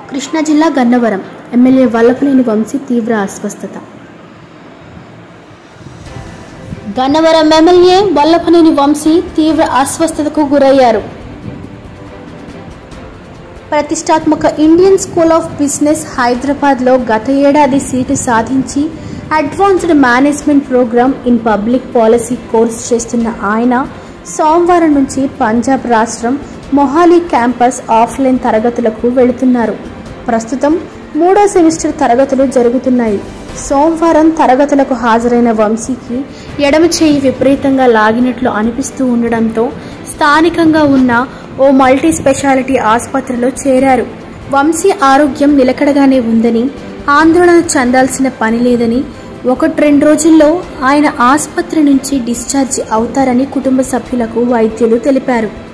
కృష్ణా జిల్లా గన్నవరం ఎమ్మెల్యే వల్లభనేని వంశీ తీవ్ర అస్వస్థత గన్నవరం ఎమ్మెల్యే వల్లభనేని వంశీ తీవ్ర అస్వస్థతకు గురయ్యారు ప్రతిష్టాత్మక ఇండియన్ స్కూల్ ఆఫ్ బిజినెస్ హైదరాబాద్లో గత ఏడాది సీటు సాధించి advanced management programme in public policy course చేస్తున్న ఆయన సోమవారం నుంచి పంజాబ్ రాష్ట్రం మొహాలీ క్యాంపస్ ఆఫ్లైన్ తరగతులకు వెళుతున్నారు ప్రస్తుతం మూడో సెమిస్టర్ తరగతులు జరుగుతున్నాయి సోమవారం తరగతులకు హాజరైన వంశీకి ఎడమ చేయి విపరీతంగా లాగినట్లు అనిపిస్తూ ఉండడంతో స్థానికంగా ఉన్న ఓ మల్టీ స్పెషాలిటీ ఆసుపత్రిలో చేరారు వంశీ ఆరోగ్యం నిలకడగానే ఉందని ఆందోళన చెందాల్సిన పని లేదని ఒకటి రెండు రోజుల్లో ఆయన ఆసుపత్రి నుంచి డిశ్చార్జ్ అవుతారని కుటుంబ సభ్యులకు వైద్యులు తెలిపారు